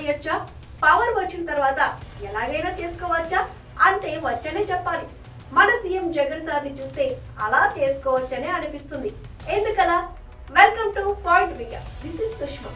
చేయొచ్చా పవర్ వచ్చిన తర్వాత ఎలాగైనా చేసుకోవచ్చా అంటే వచ్చనే చెప్పాలి మన సీఎం జగన్ సార్ని చూస్తే అలా చేసుకోవచ్చనే అనిపిస్తుంది ఎందుకలా welcome to point media this is Sushma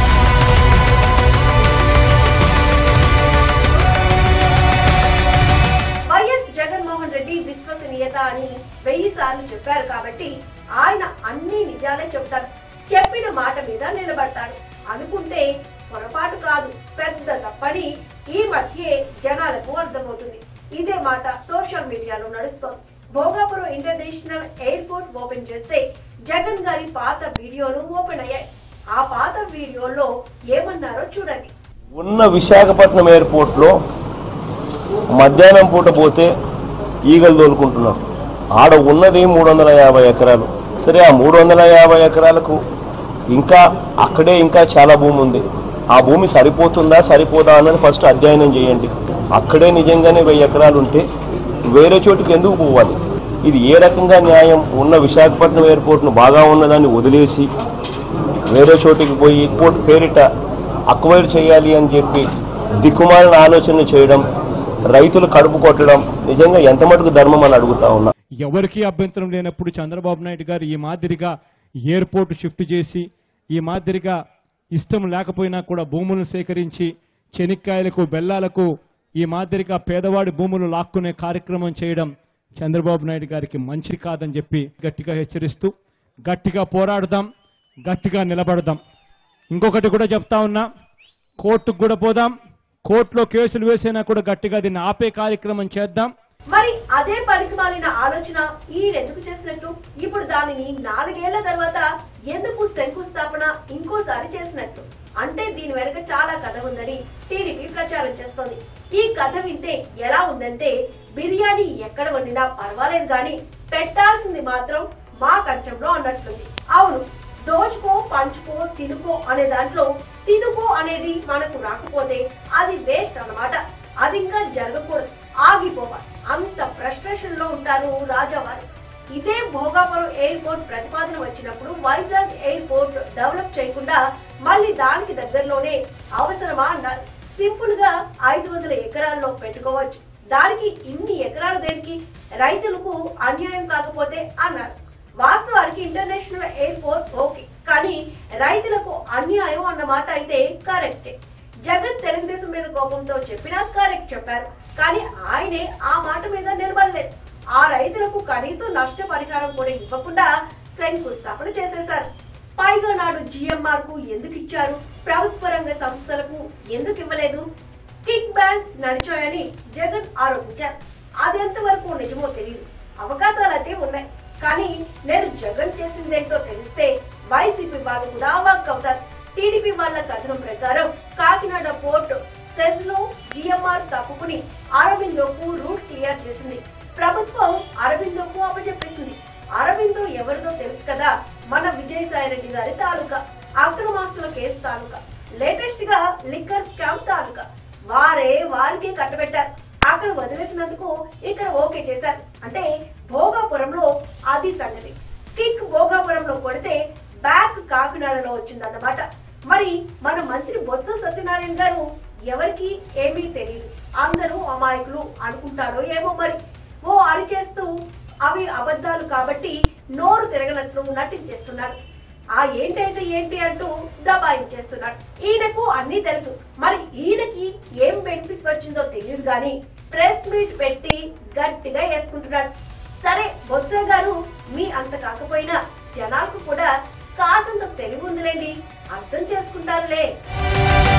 YS Jaganmohan Reddy విశ్వసనీయత అని వెయ్యి సార్లు చెప్పారు కాబట్టి ఆయన అన్ని నిజాలే చెప్తాడు చెప్పిన మాట మీద నిలబడతాడు అనుకుంటే పొరపాటు కాదు పెద్ద తప్పని ఈ మధ్య జనాలకు అర్థమవుతుంది ఇదే మాట సోషల్ మీడియాలో నడుస్తోంది భోగాపురం ఇంటర్నేషనల్ ఎయిర్పోర్ట్ ఓపెన్ చేస్తే జగన్ గారి పాత వీడియోలు ఓపెన్ అయ్యాయి ఆ పాత వీడియోలో ఏమన్నారో చూడండి ఉన్న విశాఖపట్నం ఎయిర్పోర్ట్లో మధ్యాహ్నం పూట పోతే ఈగలు తోలుకుంటున్నాం ఆడ ఉన్నది మూడు వందల యాభై ఎకరాలు సరే ఆ మూడు వందల యాభై ఎకరాలకు ఇంకా అక్కడే ఇంకా చాలా భూమి ఉంది ఆ భూమి సరిపోతుందా సరిపోదా అన్నది ఫస్ట్ అధ్యయనం చేయండి అక్కడే నిజంగానే వెయ్యి ఎకరాలు ఉంటే వేరే చోటుకి ఎందుకు పోవాలి ఇది ఏ రకంగా న్యాయం ఉన్న విశాఖపట్నం ఎయిర్పోర్ట్ను బాగా ఉన్నదాన్ని వదిలేసి వేరే చోటికి పోయి ఎయిర్పోర్ట్ పేరిట అక్వైర్ చేయాలి అని చెప్పి దిక్కుమాలిన ఆలోచన చేయడం రైతులు కడుపు కొట్టడం నిజంగా ఎంత మటుకు ధర్మం అని అడుగుతా ఉన్నా ఎవరికీ అభ్యంతరం లేనప్పుడు చంద్రబాబు నాయుడు గారు ఈ మాదిరిగా ఎయిర్పోర్ట్ షిఫ్ట్ చేసి ఈ మాదిరిగా ఇష్టం లేకపోయినా కూడా భూములను సేకరించి చెనిక్కాయలకు బెల్లాలకు ఈ మాదిరిగా పేదవాడి భూములు లాక్కునే కార్యక్రమం చేయడం చంద్రబాబు నాయుడు గారికి మంచి కాదని చెప్పి గట్టిగా హెచ్చరిస్తూ గట్టిగా పోరాడదాం గట్టిగా నిలబడదాం ఇంకొకటి కూడా చెప్తా ఉన్నా కోర్టుకు కూడా పోదాం కోర్టులో కేసులు వేసినా కూడా గట్టిగా దీన్ని ఆపే కార్యక్రమం చేద్దాం మరి అదే పనికి మాలిన ఆలోచన ఈడెందుకు చేసినట్టు ఇప్పుడు దానిని నాలుగేళ్ల తర్వాత ఎందుకు శంకుస్థాపన ఇంకోసారి చేసినట్టు అంటే దీని వెనుక చాలా కథ ఉందని టీడీపీ ప్రచారం చేస్తోంది ఈ కథ వింటే ఎలా ఉందంటే బిర్యానీ ఎక్కడ వండినా పర్వాలేదు కానీ పెట్టాల్సింది మాత్రం మా కంచంలో అన్నట్లుంది అవును దోచుకో పంచుకో తినుకో అనే దాంట్లో తినుకో అనేది మనకు రాకపోతే అది వేస్ట్ అన్నమాట అది ఇంకా జరగకూడదు ఆగిపోవాలి అంత ఫ్రస్ట్రేషన్ లో ఉంటారు రాజావారు ఇదే భోగాపురం ఎయిర్పోర్ట్ ప్రతిపాదన వచ్చినప్పుడు వైజాగ్ ఎయిర్పోర్ట్ డెవలప్ చేయకుండా మళ్ళీ దానికి దగ్గరలోనే అవసరమా అన్నారు సింపుల్ గా ఐదు వందల ఎకరాల్లో పెట్టుకోవచ్చు దానికి ఇన్ని ఎకరాలు దేనికి రైతులకు అన్యాయం కాకపోతే అన్నారు వాస్తవానికి ఇంటర్నేషనల్ ఎయిర్పోర్ట్ ఓకే కానీ రైతులకు అన్యాయం అన్న మాట అయితే కరెక్టే జగన్ తెలుగుదేశం మీద కోపంతో చెప్పినా కరెక్ట్ చెప్పారు కానీ ఆయనే ఆ మాట మీద నిలబడలేదు ఆ రైతులకు కనీసం నష్టపరిహారం కూడా ఇవ్వకుండా శంకుస్థాపన చేసేశారు పైగా నాడు జిఎంఆర్ కు ఎందుకు ఇచ్చారు ప్రభుత్వ రంగ సంస్థలకు ఎందుకు ఇవ్వలేదు కిక్ బ్యాంక్స్ నడిచాయని జగన్ ఆరోపించారు అది ఎంతవరకు నిజమో తెలియదు అవకాశాలు అయితే ఉన్నాయి కానీ నేను జగన్ చేసిందేంటో తెలిస్తే వైసీపీ వాళ్ళు కూడా అవాక్ అవుతారు టీడీపీ వాళ్ళ కథనం ప్రకారం కాకినాడ పోర్ట్ సెజ్ లో జిఎంఆర్ తప్పుకుని అరవిందోకు రూట్ క్లియర్ చేసింది ప్రభుత్వం అరవిందోకు అప్పచెప్పేసింది అరవిందో ఎవరిదో తెలుసు కదా మన విజయసాయి రెడ్డి గారి తాలూకా అక్రమాస్తుల కేసు తాలూకా లేటెస్ట్ గా లిక్కర్ స్కామ్ తాలూకా వారే వారికే కట్టబెట్టారు అక్కడ వదిలేసినందుకు ఇక్కడ ఓకే చేశారు అంటే భోగాపురంలో అది సంగతి కిక్ భోగాపురంలో కొడితే బ్యాక్ కాకినాడలో వచ్చిందన్నమాట మరి మన మంత్రి బొత్స సత్యనారాయణ గారు ఎవరికి ఏమీ తెలియదు అందరూ అమాయకులు అనుకుంటాడో ఏమో మరి ఓ అరిచేస్తూ అవి అబద్ధాలు కాబట్టి నోరు తిరగనట్లు నటించేస్తున్నాడు ఆ ఏంటైతే ఏంటి అంటూ దబాయించేస్తున్నాడు ఈయనకు అన్ని తెలుసు మరి ఈయనకి ఏం బెనిఫిట్ వచ్చిందో తెలియదు కానీ ప్రెస్ మీట్ పెట్టి గట్టిగా వేసుకుంటున్నాడు సరే బొత్స గారు మీ అంత కాకపోయినా జనాలకు కూడా కాసంత తెలివి ఉందిలేండి అర్థం చేసుకుంటారులే